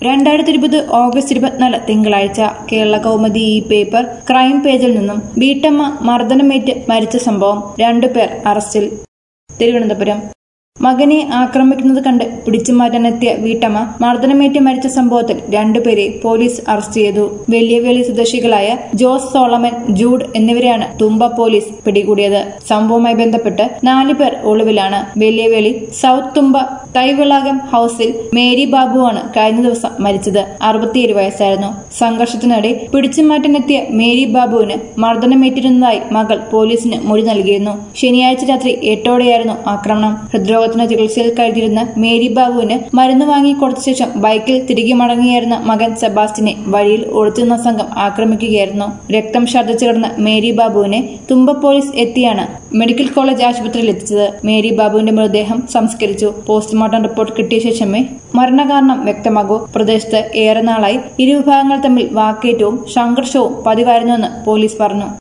രണ്ടായിരത്തി ഇരുപത് ഓഗസ്റ്റ് ഇരുപത്തിനാല് തിങ്കളാഴ്ച കേരള കൗമുദി ഈ പേപ്പർ ക്രൈം പേജിൽ നിന്നും വീട്ടമ്മ മർദ്ദനമേറ്റ് മരിച്ച സംഭവം രണ്ടുപേർ അറസ്റ്റിൽ തിരുവനന്തപുരം മകനെ ആക്രമിക്കുന്നത് കണ്ട് പിടിച്ചു മാറ്റാനെത്തിയ വീട്ടമ്മ മർദ്ദനമേറ്റ് മരിച്ച സംഭവത്തിൽ രണ്ടുപേരെ പോലീസ് അറസ്റ്റ് ചെയ്തു വെള്ളിയവേലി സ്വദേശികളായ ജോസ് സോളമൻ ജൂഡ് എന്നിവരെയാണ് തുമ്പ പോലീസ് പിടികൂടിയത് സംഭവവുമായി ബന്ധപ്പെട്ട് നാലു പേർ ഒളിവിലാണ് വെള്ളിയവേലി സൗത്ത് തുമ്പ തൈവിളാകം ഹൌസിൽ മേരി ബാബുവാണ് കഴിഞ്ഞ ദിവസം മരിച്ചത് അറുപത്തിയേഴ് വയസ്സായിരുന്നു സംഘർഷത്തിനിടെ പിടിച്ചുമാറ്റാനെത്തിയ മേരി ബാബുവിന് മർദ്ദനമേറ്റിരുന്നതായി മകൾ പോലീസിന് മൊഴി നൽകിയിരുന്നു ശനിയാഴ്ച രാത്രി എട്ടോടെയായിരുന്നു ആക്രമണം ഹൃദ്രോഗത്തിന് ചികിത്സയിൽ കഴിഞ്ഞിരുന്ന മേരി ബാബുവിന് മരുന്ന് വാങ്ങി കൊടുത്ത ശേഷം ബൈക്കിൽ തിരികെ മടങ്ങിയായിരുന്ന മകൻ സെബാസ്റ്റിനെ വഴിയിൽ ഒളിച്ചുനിന്ന സംഘം ആക്രമിക്കുകയായിരുന്നു രക്തം ഛർദ്ദിച്ചു കിടന്ന മേരി ബാബുവിനെ തുമ്പ പോലീസ് എത്തിയാണ് മെഡിക്കൽ കോളേജ് ആശുപത്രിയിൽ എത്തിച്ചത് മേരി ബാബുവിന്റെ മൃതദേഹം സംസ്കരിച്ചു പോസ്റ്റ്മോർട്ടം റിപ്പോർട്ട് കിട്ടിയ ശേഷമേ മരണകാരണം വ്യക്തമാകൂ പ്രദേശത്ത് ഏറെ നാളായി ഇരുവിഭാഗങ്ങൾ തമ്മിൽ വാക്കേറ്റവും സംഘർഷവും പതിവായിരുന്നുവെന്ന് പോലീസ് പറഞ്ഞു